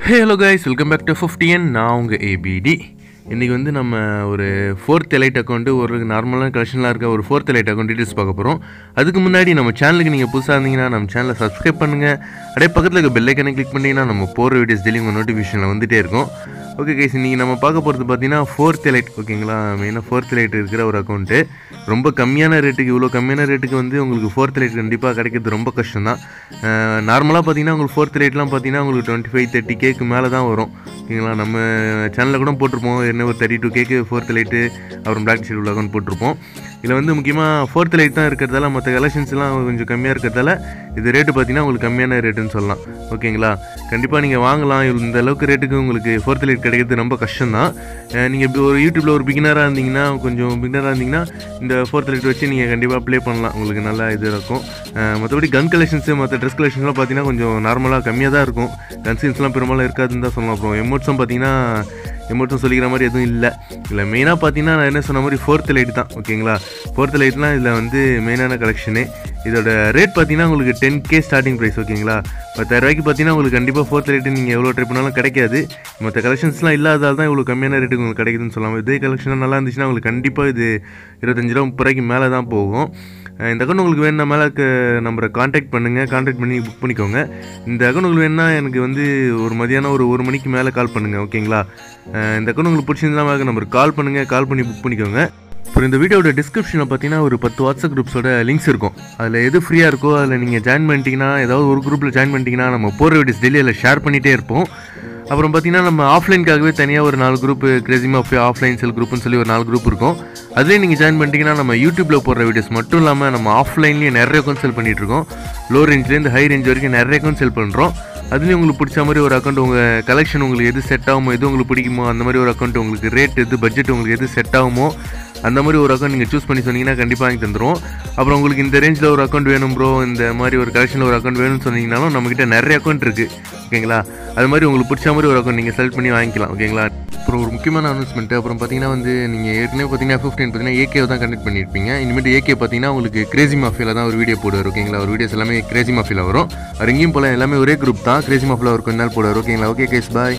hello guys welcome back to fifteen நான் உங்கள் APD இன்றைக்கி வந்து நம்ம ஒரு ஃபோர்த் எலைட் அக்கௌண்ட்டு ஒரு நார்மலான கலெக்ஷன்லாம் இருக்க ஒரு ஃபோர்த் எலைட் அக்கௌண்ட் டீட்டெயில்ஸ் பார்க்க போகிறோம் அதுக்கு முன்னாடி நம்ம சேனலுக்கு நீங்கள் புதுசாக இருந்தீங்கன்னா நம்ம சேனலை சப்ஸ்கிரைப் பண்ணுங்கள் அப்படியே பக்கத்தில் இருக்க பெல் ஐக்கனை கிளிக் பண்ணிங்கன்னா நம்ம போகிற வீடியோஸ் டெய்லி உங்கள் நோட்டிஃபிகேஷனில் வந்துகிட்டே இருக்கும் ஓகே கைஸ் இன்றைக்கி நம்ம பார்க்க போகிறது பார்த்தீங்கன்னா ஃபோர்த் எலைட் ஓகேங்களா மெயினாக ஃபோர்த் எலைட் இருக்கிற ஒரு அக்கௌண்ட்டு ரொம்ப கம்மியான ரேட்டுக்கு இவ்வளோ கம்மியான ரேட்டுக்கு வந்து உங்களுக்கு ஃபோர்த் எலைட் கண்டிப்பாக கிடைக்கிறது ரொம்ப கஷ்டம் தான் நார்மலாக பார்த்தீங்கன்னா உங்களுக்கு ஃபோர்த் எலைட்லாம் பார்த்தீங்கன்னா உங்களுக்கு டுவெண்ட்டி ஃபைவ் தேர்ட்டி கேக்கு மேலே தான் வரும் ஓகேங்களா நம்ம சேனலில் கூட போட்டிருப்போம் என்ன ஒரு thirty two cake fourth light அப்புறம் பிளாக் ஷெடியூல் அக்கௌண்ட் போட்டிருப்போம் இதில் வந்து முக்கியமாக ஃபோர்த் லைட் தான் இருக்கிறதால மற்ற கலெக்ஷன்ஸ்லாம் கொஞ்சம் கம்மியாக இருக்கிறதால இது ரேட்டு பார்த்தீங்கன்னா உங்களுக்கு கம்மியான ரேட்டுன்னு சொல்லலாம் ஓகேங்களா கண்டிப்பாக நீங்கள் வாங்கலாம் இவ்வளவு- இந்த அளவுக்கு ரேட்டுக்கு உங்களுக்கு ஃபோர்த் லைட் கிடைக்கிறது ரொம்ப கஷ்டம் தான் நீங்கள் இப்போ ஒரு யூடியூப்பில் ஒரு பிகினராக இருந்தீங்கன்னா கொஞ்சம் பிகினராக இருந்தீங்கன்னா இந்த ஃபோர்த் லைட் வச்சு நீங்கள் கண்டிப்பாக ப்ளே பண்ணலாம் உங்களுக்கு நல்லா இது இருக்கும் அஹ் மற்றபடி கன் கலெக்ஷன்ஸு மற்ற ட்ரெஸ் கலெக்ஷன்ஸ்லாம் பார்த்தீங்கன்னா கொஞ்சம் நார்மலாக கம்மியாக தான் இருக்கும் கன்சீன்ஸ்லாம் பெரும்பாலும் இருக்காதுன்னு தான் சொல்லலாம் அப்புறம் எமோட்ஸும் பார்த்தீங்கன்னா எமோட்ஸும் சொல்லிக்கிற மாதிரி எதுவும் இல்லை இல்லை மெயினாக பார்த்தீங்கன்னா நான் என்ன சொன்ன மாதிரி ஃபோர்த் லைட் தான் ஓகேங்களா ஃபோர்த் லைட்லாம் இதில் வந்து மெயினான கலெக்ஷனு இதோட ரேட் பார்த்தீங்கன்னா உங்களுக்கு டென் கே ஸ்டார்டிங் ப்ரைஸ் ஓகேங்களா பத்தாயிரம் ரூபாய்க்கு பார்த்தீங்கன்னா உங்களுக்கு கண்டிப்பாக ஃபோர்த் ரேட்டு நீங்கள் எவ்வளோ ட்ரை பண்ணாலும் கிடைக்காது மற்ற கலெக்ஷன்ஸ்லாம் இல்லாததால் தான் இவ்வளோ கம்மியான ரேட்டுக்கு உங்களுக்கு கிடைக்குதுன்னு சொல்லலாம் இதே கலெக்ஷன் நல்லா இருந்துச்சுன்னா உங்களுக்கு கண்டிப்பாக இது இருபத்தஞ்சு ரூபா முப்பது ரூபாய்க்கு மேலே தான் போகும் அஹ் இந்த அக்கௌண்ட் உங்களுக்கு வேணும்னா மேலே இருக்க நம்பரை காண்டாக்ட் பண்ணுங்கள் காண்டாக்ட் பண்ணி புக் பண்ணிக்கோங்க இந்த அக்கௌண்ட் உங்களுக்கு வேணும்னா எனக்கு வந்து ஒரு மதியானம் ஒரு ஒரு மணிக்கு மேலே கால் பண்ணுங்கள் ஓகேங்களா அஹ் இந்த அக்கௌண்ட் உங்களுக்கு பிடிச்சிருந்தா மேலே நம்பருக்கு கால் பண்ணுங்கள் கால் பண்ணி புக் பண்ணிக்கோங்க அப்புறம் இந்த வீடியோட டிஸ்கிரிப்ஷனில் பார்த்தீங்கன்னா ஒரு பத்து வாட்ஸ்அப் குரூப்ஸோட லிங்க்ஸ் இருக்கும் அதில் எது ஃப்ரீயாக இருக்கோ அதில் நீங்கள் ஜாயின் பண்ணிட்டீங்கன்னா ஏதாவது ஒரு குரூப்பில் ஜாயின் பண்ணிட்டீங்கன்னா நம்ம போகிற வீடியோஸ் டெய்லி அதில் ஷேர் பண்ணிகிட்டே இருப்போம் அப்புறம் பார்த்தீங்கன்னா நம்ம ஆஃப்லைனுக்காகவே தனியாக ஒரு நாலு குரூப் கிரேசிம் ஆஃப் ஆஃப்லைன் செல் குரூப்னு சொல்லி ஒரு நாலு குரூப் இருக்கும் அதுலேயே நீங்கள் ஜாயின் பண்ணிட்டீங்கன்னா நம்ம யூடியூப்பில் போடுற வீடியோஸ் மட்டும் இல்லாமல் நம்ம ஆஃப்லைன்லேயே நிறைய அக்கௌண்ட் செல் பண்ணிட்டு இருக்கோம் லோ ரேஞ்ச்லேருந்து ஹை ரேஞ்ச் வரைக்கும் நிறைய அக்கௌண்ட் செல் பண்ணுறோம் அதுலேயும் உங்களுக்கு பிடிச்ச மாதிரி ஒரு அக்கௌண்ட் உங்கள் கலெக்ஷன் உங்களுக்கு எது செட் ஆகுமோ எது உங்களுக்கு பிடிக்குமோ அந்த மாதிரி ஒரு அக்கௌண்ட் உங்களுக்கு ரேட் எது பட்ஜெட் உங்களுக்கு எது செட் ஆகுமோ அந்த மாதிரி ஒரு அக்கௌண்ட் நீங்கள் சூஸ் பண்ணி சொன்னீங்கன்னா கண்டிப்பாக வாங்கி தந்துருவோம் அப்புறம் உங்களுக்கு இந்த ரேஞ்சில் ஒரு அக்கௌண்ட் வேணும் ப்ரோ இந்த மாதிரி ஒரு கலெக்ஷனில் ஒரு அக்கௌண்ட் வேணும்னு சொன்னீங்கனாலும் நம்மக்கிட்ட நிறைய அக்கௌண்ட் இருக்குது ஓகேங்களா அது மாதிரி உங்களுக்கு பிடிச்ச மாதிரி ஒரு அக்கௌண்ட் நீங்கள் செலக்ட் பண்ணி வாங்கிக்கலாம் ஓகேங்களா அப்புறம் ஒரு முக்கியமான அனௌன்ஸ்மெண்ட் அப்புறம் பார்த்தீங்கன்னா வந்து நீங்கள் ஏற்கனவே பார்த்தீங்கன்னா ஃபிஃப்டின் பார்த்தீங்கன்னா ஏகே தான் கண்டக்ட் பண்ணியிருப்பீங்க இனிமேட்டு ஏகே பார்த்தீங்கன்னா உங்களுக்கு கிரேசி மாஃபியில் தான் ஒரு வீடியோ போடுவார் ஓகேங்களா ஒரு வீடியோஸ் எல்லாமே கிரேசி மாஃபியில் வரும் அவர் எங்கேயும் போல எல்லாமே ஒரே குரூப் தான் கிரேசி மாஃபியில் ஒரு கொஞ்ச நாள் போடுவார் ஓகேங்களா ஓகே கேஸ் பாய்